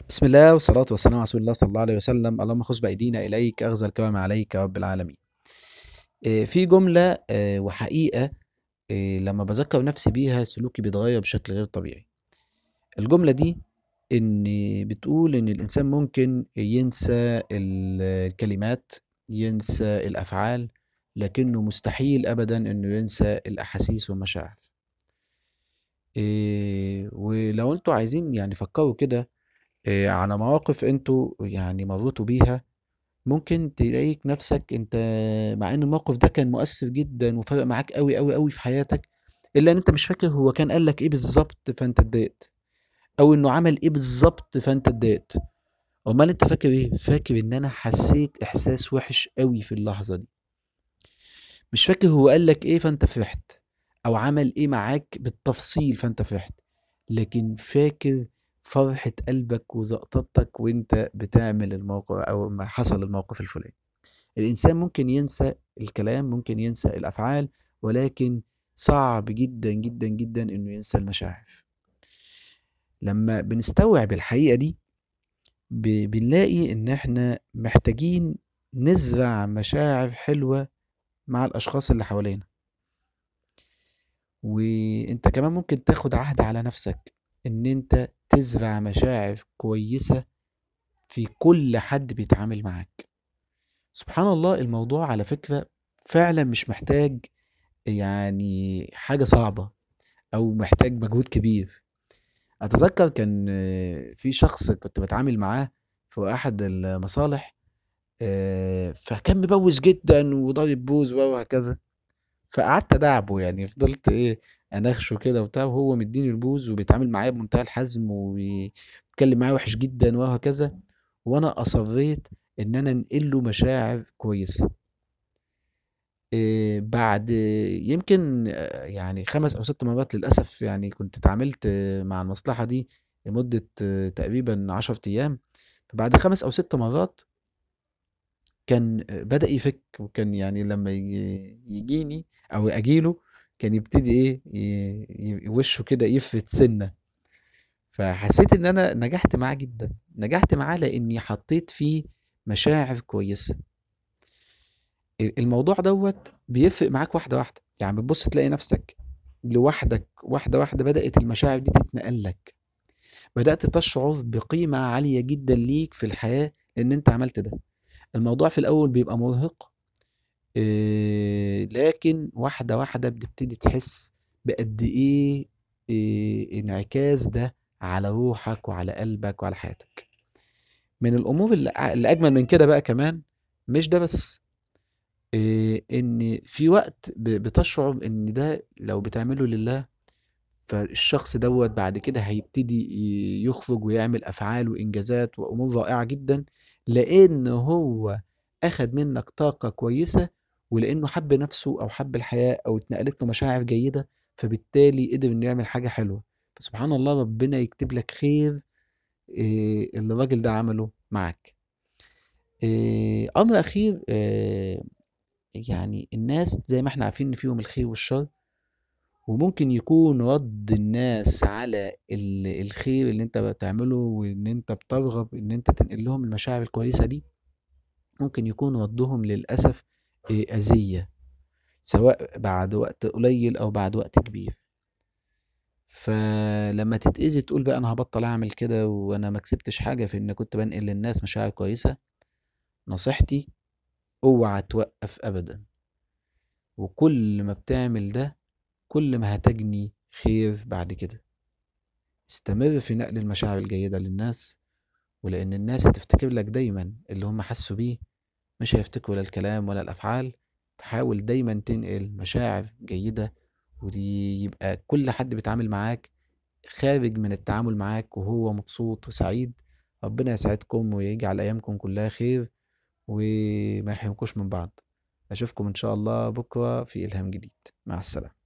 بسم الله والصلاة والسلام على رسول الله صلى الله عليه وسلم اللهم خذ بأيدينا إليك أخذ الكرم عليك يا رب العالمين آه، في جملة آه، وحقيقة آه، لما بذكر نفسي بيها سلوكي بيتغير بشكل غير طبيعي الجملة دي إن بتقول إن الإنسان ممكن ينسى الكلمات ينسى الأفعال لكنه مستحيل أبدا إنه ينسى الأحاسيس والمشاعر ولو انتوا عايزين يعني فكروا كده آه، على مواقف انتوا يعني مريتوا بيها ممكن تلاقيك نفسك انت مع ان الموقف ده كان مؤثر جدا وفرق معاك قوي قوي قوي في حياتك الا ان انت مش فاكر هو كان قال لك ايه بالظبط فانت اتضايقت او انه عمل ايه بالظبط فانت اتضايقت امال انت فاكر ايه فاكر ان انا حسيت احساس وحش قوي في اللحظه دي مش فاكر هو قال لك ايه فانت فرحت او عمل ايه معاك بالتفصيل فانت فرحت لكن فاكر فرحة قلبك وزقطتك وانت بتعمل الموقف او ما حصل الموقف الفلاني الانسان ممكن ينسى الكلام ممكن ينسى الافعال ولكن صعب جدا جدا جدا انه ينسى المشاعر لما بنستوعب الحقيقة دي بنلاقي ان احنا محتاجين نزرع مشاعر حلوة مع الاشخاص اللي حوالينا وانت كمان ممكن تاخد عهد على نفسك ان انت تزرع مشاعر كويسة في كل حد بيتعامل معاك سبحان الله الموضوع على فكرة فعلا مش محتاج يعني حاجة صعبة أو محتاج مجهود كبير أتذكر كان في شخص كنت بتعامل معاه في أحد المصالح آه، فكان مبوز جدا وضارب بوز وهكذا فقعدت ادعبه يعني فضلت ايه اناغشه كده وبتاع وهو مديني البوز وبيتعامل معايا بمنتهى الحزم وبيتكلم معايا وحش جدا وهكذا وانا اصريت ان انا انقل له مشاعر كويسه إيه بعد يمكن يعني خمس او ست مرات للاسف يعني كنت اتعاملت مع المصلحه دي لمده تقريبا عشرة ايام فبعد خمس او ست مرات كان بدأ يفك وكان يعني لما يجيني او اجيله كان يبتدي ايه وشه كده يفرد سنه فحسيت ان انا نجحت معاه جدا نجحت معاه لاني حطيت فيه مشاعر كويسه الموضوع دوت بيفرق معاك واحده واحده يعني بتبص تلاقي نفسك لوحدك واحده واحده بدات المشاعر دي تتنقل لك بدات تشعر بقيمه عاليه جدا ليك في الحياه لان انت عملت ده الموضوع في الأول بيبقى مرهق آه، لكن واحدة واحدة بتبتدي تحس بقد إيه آه، انعكاس ده على روحك وعلى قلبك وعلى حياتك من الأمور اللي أجمل من كده بقى كمان مش ده بس آه، إن في وقت بتشعر إن ده لو بتعمله لله فالشخص دوت بعد كده هيبتدي يخرج ويعمل أفعال وإنجازات وأمور رائعة جدا لأن هو أخد منك طاقة كويسة ولأنه حب نفسه أو حب الحياة أو اتنقلت له مشاعر جيدة فبالتالي قدر إنه يعمل حاجة حلوة فسبحان الله ربنا يكتب لك خير إيه اللي الراجل ده عمله معك إيه أمر أخير إيه يعني الناس زي ما احنا عارفين إن فيهم الخير والشر وممكن يكون رد الناس على الخير اللي انت بتعمله وان انت بترغب ان انت تنقل لهم المشاعر الكويسة دي ممكن يكون ردهم للأسف آه، أذية سواء بعد وقت قليل أو بعد وقت كبير فلما تتأذي تقول بقى أنا هبطل أعمل كده وأنا ما كسبتش حاجة في إن كنت بنقل للناس مشاعر كويسة نصيحتي اوعى توقف أبدا وكل ما بتعمل ده كل ما هتجني خير بعد كده استمر في نقل المشاعر الجيدة للناس ولأن الناس هتفتكر لك دايما اللي هم حسوا بيه مش هيفتكروا لا الكلام ولا الأفعال فحاول دايما تنقل مشاعر جيدة ودي يبقى كل حد بيتعامل معاك خارج من التعامل معاك وهو مبسوط وسعيد ربنا يسعدكم ويجعل أيامكم كلها خير وما يحرمكوش من بعض أشوفكم إن شاء الله بكرة في إلهام جديد مع السلامة